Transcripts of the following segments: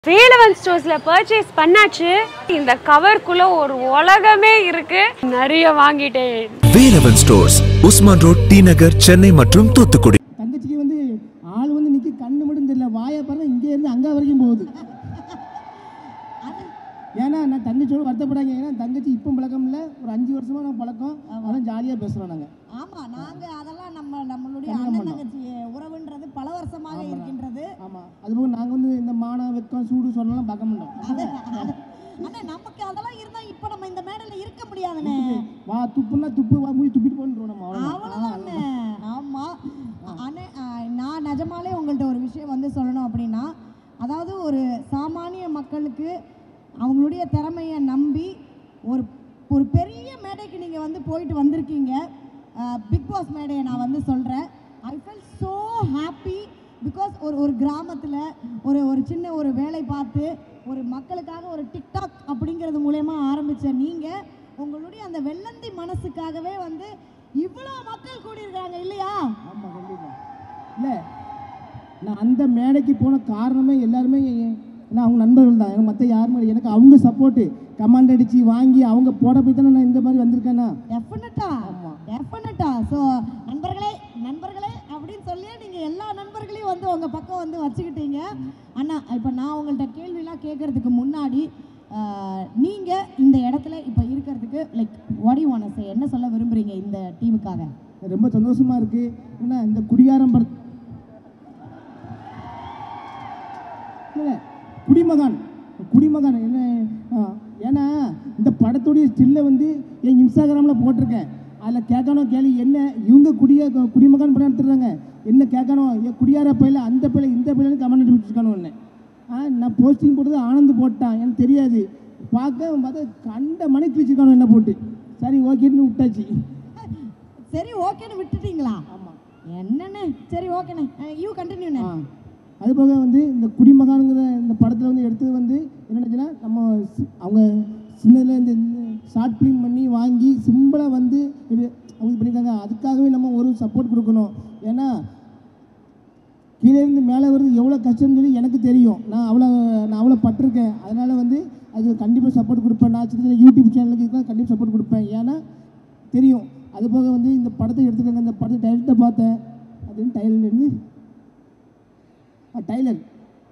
Velavan ஸ்டோர்ஸ்ல purchase பண்ணாச்சு இந்த கவர்க்குள்ள ஒரு உலகமே இருக்கு நிறைய வாங்கிட்டேன் Velavan stores Usman road T Nagar Chennai மற்றும் தூத்துக்குடி தங்கச்சிக்கு வந்து ஆள் வந்து நிற்க கண்ணு மட்டும் தெரியல வாயை பாருங்க இங்கே இருந்து அங்கே வரைக்கும் போகுது ஏன்னா நான் தங்கச்சியோட வருத்தப்படாங்க ஏன்னா தங்கச்சி இப்போ பழக்கம் இல்லை ஒரு அஞ்சு வருஷமா நான் பழக்கம் அதான் ஜாலியாக பேசுகிறோம் நாங்கள் ஆமா நாங்க அதெல்லாம் நம்ம நம்மளுடைய கல்யாணம் அண்ணன் பண்ணோம். தங்கச்சி உறவுன்றது பல வருஷமாக இருக்கின்றது ஆமாம் அதுபோக நாங்கள் வந்து இந்த மானம் வெக்கம் சூடு சொன்னலாம் பார்க்க மாட்டோம் அது- அது- அண்ணா நமக்கு அதெல்லாம் இருந்தா இப்ப நம்ம இந்த மேடையில இருக்க முடியாதுண்ணே வா துப்புன்னா துப்பு வா மூடி துப்பிட்டு போன்றோம் நம்ம அவ்வளோதான் அவ்வளவுதானே ஆமா அண்ணே ஆ, நான் நிஜமாலே உங்கள்ட்ட ஒரு விஷயம் வந்து சொல்லணும் அப்படின்னா அதாவது ஒரு சாமானிய மக்களுக்கு அவங்களுடைய திறமையை நம்பி ஒரு ஒரு பெரிய மேடைக்கு நீங்கள் வந்து போயிட்டு வந்திருக்கீங்க பிக் பாஸ் மேடையை நான் வந்து சொல்கிறேன் I feel so happy because ஒரு ஒரு கிராமத்தில் ஒரு ஒரு சின்ன ஒரு வேலை பார்த்து ஒரு மக்களுக்காக ஒரு டிக்டாக் அப்படிங்கிறது மூலயமா ஆரம்பித்த நீங்கள் உங்களுடைய அந்த வெள்ளந்தி மனசுக்காகவே வந்து இவ்வளோ மக்கள் கூடியிருக்காங்க இல்லையா ஆமாம் கண்டிப்பாக இல்லை நான் அந்த மேடைக்கு போன காரணமே எல்லாருமே எ- ஏன்னா அவங்க நண்பர்கள் தான் எனக்கு மற்ற யாருமே இல்லை. எனக்கு அவங்க சப்போர்ட்டு கமாண்ட் அடித்து வாங்கி அவங்க போட போய் தானே நான் இந்த மாதிரி வந்திருக்கேன்னா டெஃபினட்டா டெஃபினட்டா ஸோ நண்பர்களே நண்பர்களே அப்படின்னு சொல்லியே நீங்கள் எல்லா நண்பர்களையும் வந்து உங்கள் பக்கம் வந்து வச்சுக்கிட்டீங்க அண்ணா இப்போ நான் உங்கள்கிட்ட கேள்விலாம் கேட்கறதுக்கு முன்னாடி நீங்கள் இந்த இடத்துல இப்போ இருக்கிறதுக்கு லைக் வாடி ஒன் என்ன சொல்ல விரும்புறீங்க இந்த டீமுக்காக ரொம்ப சந்தோஷமா இருக்கு ஏன்னா இந்த குடிகாரம் பட இல்லை, குடிமகான் குடிமகான் என்ன ஆ, ஏன்னா இந்த படத்துடைய ஸ்டில்லை வந்து என் இன்ஸ்டாகிராமில் போட்டிருக்கேன் அதில் கேட்கணும் கேள்வி என்ன இவங்க குடிய குடிமகான் படம் எடுத்துடுறாங்க என்ன கேட்கணும் என் குடியார பையில அந்த பையில இந்த பையிலன்னு கமெண்ட் விட்டுருக்கானு ஒன்று ஆ நான் போஸ்டிங் போட்டது ஆனந்த் போட்டான் எனக்கு தெரியாது பார்க்க பார்த்தா கண்ட மணி கிழிச்சிருக்கானு என்ன போட்டு சரி ஓகேன்னு விட்டாச்சு சரி ஓகேன்னு விட்டுட்டீங்களா ஆமாம் என்னண்ணே சரி ஓகேண்ணே யூ கண்டினியூண்ணே ஆ அது போக வந்து இந்த குடிமகானுங்கிற இந்த படத்தில் வந்து எடுத்தது வந்து என்னச்சுன்னா நம்ம சி- அவங்க சின்னதில் இந்த ஷார்ட் ஃபிலிம் பண்ணி வாங்கி சிம்பிளாக வந்து இது அவங்க பண்ணியிருக்காங்க அதுக்காகவே நம்ம ஒரு சப்போர்ட் கொடுக்கணும் ஏன்னா கீழே இருந்து மேலே வருது எவ்வளோ கஷ்டம்னு சொல்லி எனக்கு தெரியும் நான் அவ்வளோ நான் அவ்வளோ பட்டிருக்கேன் அதனால் வந்து அது கண்டிப்பாக சப்போர்ட் கொடுப்பேன் நான் சின்ன சின்ன யூடியூப் சேனலுக்கு இதுக்கெல்லாம் கண்டிப்பாக சப்போர்ட் கொடுப்பேன் ஏன்னா தெரியும் அது போக வந்து இந்த படத்தை எடுத்துருக்காங்க இந்த படத்தை டைரக்டை பார்த்தேன் அது டைலர் இருந்து ஆ டைலர்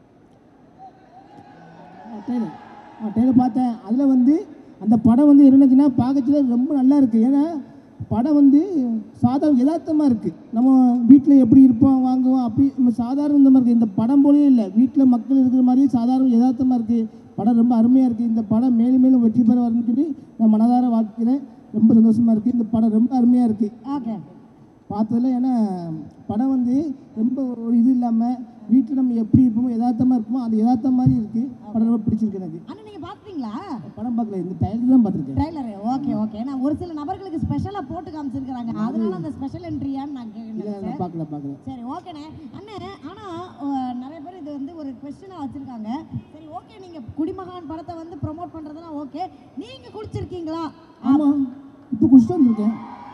ஆ டெய்லர் ஆ டெய்லர் பார்த்தேன் அதில் வந்து அந்த படம் வந்து என்னச்சுன்னா பார்க்கச்சுல ரொம்ப நல்லா இருக்குது ஏன்னா படம் வந்து சாதாரண யதார்த்தமாக இருக்குது நம்ம வீட்டில் எப்படி இருப்போம் வாங்குவோம் அப்படி நம்ம சாதாரண இந்த மாதிரி இருக்குது இந்த படம் போலயே இல்லை வீட்டில் மக்கள் இருக்கிற மாதிரியே சாதாரண யதார்த்தமாக இருக்குது படம் ரொம்ப அருமையாக இருக்குது இந்த படம் மேலும் மேலும் வெற்றி பெற வரும்னு சொல்லி நான் மனதார வாழ்க்கிறேன் ரொம்ப சந்தோஷமாக இருக்குது இந்த படம் ரொம்ப அருமையாக இருக்குது ஓகே பார்த்ததுல ஏன்னா படம் வந்து ரொம்ப ஒரு இது இல்லாமல் வீட்டில் நம்ம எப்படி இருப்போமோ யதார்த்தமாக இருப்போமோ அந்த யதார்த்தம் மாதிரி இருக்குது படம் ரொம்ப பிடிச்சிருக்கு எனக்கு அண்ணா நீங்கள் பார்த்துட்டீங்களா படம் பார்க்கல இந்த டைலர் தான் பார்த்துருக்கேன் ட்ரைலரு ஓகே ஓகே நான் ஒரு சில நபர்களுக்கு ஸ்பெஷலாக போட்டு காமிச்சிருக்கிறாங்க அதனால அந்த ஸ்பெஷல் என்ட்ரியான்னு நான் இல்லை கேட்குறேன் நான் பார்க்கல பார்க்கல சரி ஓகேண்ணே அண்ணே ஆனால் நிறைய பேர் இது வந்து ஒரு கொஸ்டினாக வச்சுருக்காங்க சரி ஓகே நீங்கள் குடிமகான் படத்தை வந்து ப்ரோமோட் பண்ணுறதுலாம் ஓகே நீங்கள் குடிச்சிருக்கீங்களா ஆமாம் இப்போ குடிச்சிட்டு வந்திருக்கேன்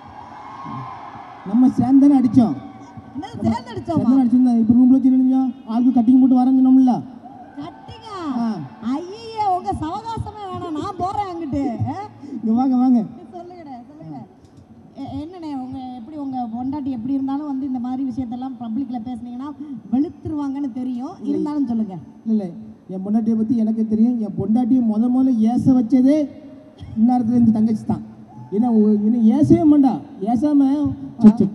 நம்ம சேர்ந்தானே அடித்தோம் என்னது தேர்ந்தெடுச்சோமா சேர்ந்தானே அடிச்சிருந்தோம் இப்போ ரூமில் வச்சு நினைஞ்சோம் ஆளுக்கு கட்டிங் போட்டு வரேன்னு சொன்னோம்ல கட்டிங்க ஆ ஐயே உங்க சவகாசமே வேணாம் நான் போறேன் அங்கிட்டு ஆ? இங்கே வாங்க வாங்க சொல்லுங்கண்ணே சொல்லுங்க எ- என்னண்ணே உங்க எப்படி உங்க பொண்டாட்டி எப்படி இருந்தாலும் வந்து இந்த மாதிரி விஷயத்தெல்லாம் பப்ளிக்ல பேசுனீங்கன்னா வெளுத்துருவாங்கன்னு தெரியும் இருந்தாலும் சொல்லுங்க இல்லை இல்லை என் பொண்டாட்டியை பற்றி எனக்கு தெரியும் என் பொண்டாட்டியை முத முதல்ல ஏச வச்சதே இந்நேரத்தில் இந்த தங்கச்சி தான் ஏன்னா ஒ- என்ன ஏசவே மாட்டா ஏசாம சு-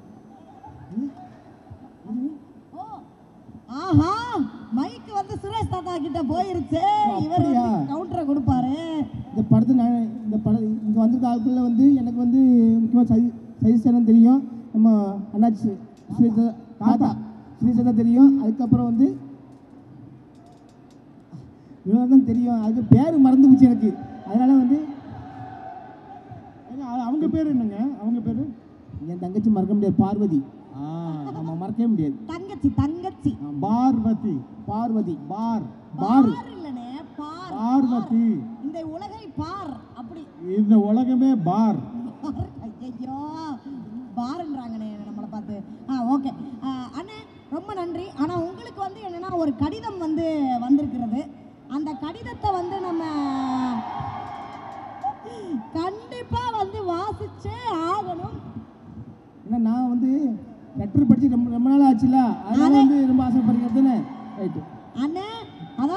ஓ ஆஹா மைக் வந்து சுரேஷ் தாத்தா கிட்ட போயிருச்சு இவர் அப்படியா? கவுண்டரை கொடுப்பாரு இந்த படத்தை நான் இந்த படம் இங்கே வந்திருக்க ஆட்களில் வந்து எனக்கு வந்து முக்கியமாக சதி சதீஷ் தெரியும் நம்ம அண்ணாச்சி ஸ்ரீசதா தாத்தா ஸ்ரீசதா தெரியும் அதுக்கப்புறம் வந்து இவங்க தான் தெரியும் அதுக்கு பேர் மறந்து போச்சு எனக்கு அதனால வந்து அவங்க பேர் என்னங்க அவங்க பேர் என் தங்கச்சி மறக்க முடியாது பார்வதி ஆமாம் மறக்கவே முடியாது தங்கச்சி தங்கச்சி பார்வதி பார்வதி பார் பார் பார் இல்லனே பார் பார்வதி இந்த உலகை பார் அப்படி இந்த உலகமே பார் ஐயோ பாருன்றாங்கண்ணே நம்மளை பார்த்து ஆ ஓகே அண்ணே ரொம்ப நன்றி ஆனால் உங்களுக்கு வந்து என்னன்னா ஒரு கடிதம் வந்து வந்திருக்கிறது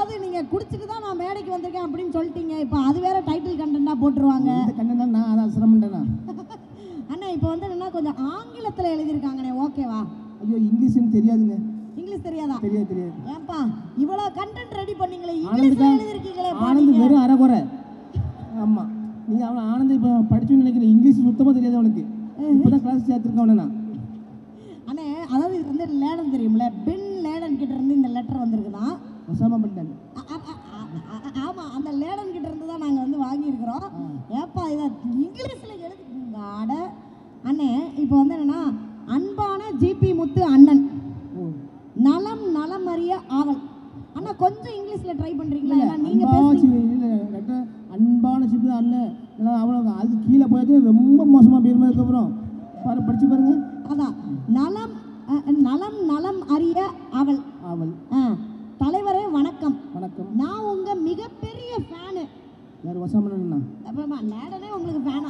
அதாவது நீங்க குடிச்சிட்டு தான் நான் மேடைக்கு வந்திருக்கேன் அப்படின்னு சொல்லிட்டீங்க இப்போ அது வேற டைட்டில் கண்டென்ட்டா போட்டுருவாங்க இந்த கண்டனா நான் அதை சிரமண்டேனா அண்ணா இப்போ வந்து என்னன்னா கொஞ்சம் ஆங்கிலத்துல எழுதியிருக்காங்கண்ணே ஓகேவா ஐயோ இங்கிலீஷ்னு தெரியாதுங்க இங்கிலீஷ் தெரியாதா தெரியாது தெரியாது ஏன்பா இவ்வளவு கண்டென்ட் ரெடி பண்ணீங்களே ஆனந்துக்கா இங்கிலீஷ்ல எழுதிருக்கீங்களே ஆனந்த் வெறும் அரைகுறை ஆமாம் நீங்கள் அவன் ஆனந்த் இப்போ படிச்சுன்னு நினைக்கிறேன் இங்கிலீஷ் சுத்தமாக தெரியாது அவனுக்கு இப்போ தான் கிளாஸ் சேர்த்துருக்கேன் அவனை நான் அண்ணே அதாவது இது வந்து லேடன் தெரியும்ல பின் லேடன் கிட்ட இருந்து இந்த லெட்டர் வந்திருக்குதான் வசாமா பண்ணிட்டாங்க அ- அ- அ- அ- அ- ஆமா அந்த லேடன் கிட்ட இருந்து தான் நாங்க வந்து வாங்கியிருக்கிறோம் ஏப்பா இதை இங்கிலீஷ்ல எழுதிருக்கீங்க அட அண்ணே இப்போ வந்து என்னன்னா அன்பான ஜிபி முத்து அண்ணன் ஓ நலம் நலம் அறிய ஆவல் அண்ணா கொஞ்சம் இங்கிலீஷ்ல ட்ரை பண்றீங்களா இல்லை ஏன்னா நீங்க அன்பான பேசுறீங்க சிப்பு இல்லை கரெக்டாக அன்பான சிப்பு தான் அண்ணன் ஏன்னா அவ்வளோ அதுக்கு கீழே போயாச்சு ரொம்ப மோசமாக போயிருமா அதுக்கப்புறம் பாரு படிச்சு பாருங்க அதான் நலம் அ, நலம் நலம் அறிய அவள் ஆவல் ஆ, தலைவரே வணக்கம் வணக்கம் நான் உங்க மிகப்பெரிய ஃபேனு யார் வசாமண்ணா அப்புறமா லேடனே உங்களுக்கு ஃபேனா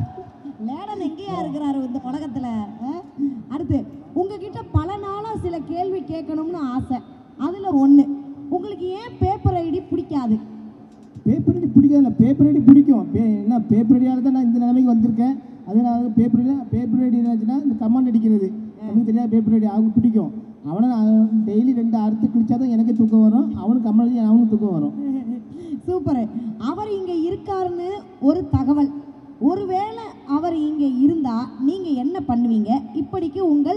லேடன் எங்கேயா இருக்கிறாரு இந்த உலகத்துல ஆ? அடுத்து உங்ககிட்ட பல நாளா சில கேள்வி கேட்கணும்னு ஆசை அதுல ஒண்ணு உங்களுக்கு ஏன் பேப்பர் ஐடி பிடிக்காது பேப்பர் அடி பிடிக்காதுல்ல பேப்பர் அடி பிடிக்கும் பே என்ன பேப்பர் அடியால் தான் நான் இந்த நிலைமைக்கு வந்திருக்கேன் அதனால பேப்பர் அடி பேப்பர் அடி என்னாச்சுன்னா இந்த கமாண்ட் அடிக்கிறது எனக்கு தெரியாது பேப்பர் அடி அவனுக்கு பிடிக்கும் அவனை நான் டெய்லி ரெண்டு அறுத்து கிழிச்சா தான் எனக்கே தூக்கம் வரும் அவனுக்கு கமாண்ட் அடி அவனுக்கு தூக்கம் வரும் சூப்பர் அவர் இங்க இருக்காருன்னு ஒரு தகவல் ஒருவேளை அவர் இங்க இருந்தா நீங்க என்ன பண்ணுவீங்க இப்படிக்கு உங்கள்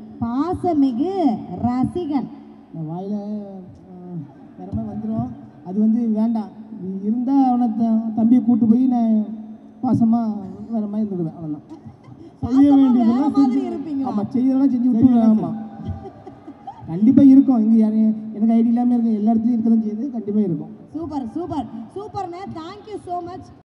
பாசமிகு ரசிகன் நான் வாயில் வேற மாதிரி வந்துடும் அது வந்து வேண்டாம் இருந்தால் அவனை த- தம்பியை கூட்டு போய் நான் பாசமாக வேற மாதிரி இருந்துடுவேன் அவன் செய்ய பாசமா வேண்டியதெல்லாம் வேற மாதிரி செஞ்சு- இருப்பீங்களா? ஆமா செய்யறதெல்லாம் செஞ்சு விட்டுருவேன் ஆமாம் கண்டிப்பாக இருக்கும் இங்கே யாரு எனக்கு ஐடி இல்லாமல் இருக்கும் எல்லா இடத்துலையும் இருக்க தான் செய்யுது கண்டிப்பாக இருக்கும் சூப்பர் சூப்பர் சூப்பர்ண்ணே தேங்க்யூ ஸோ மச்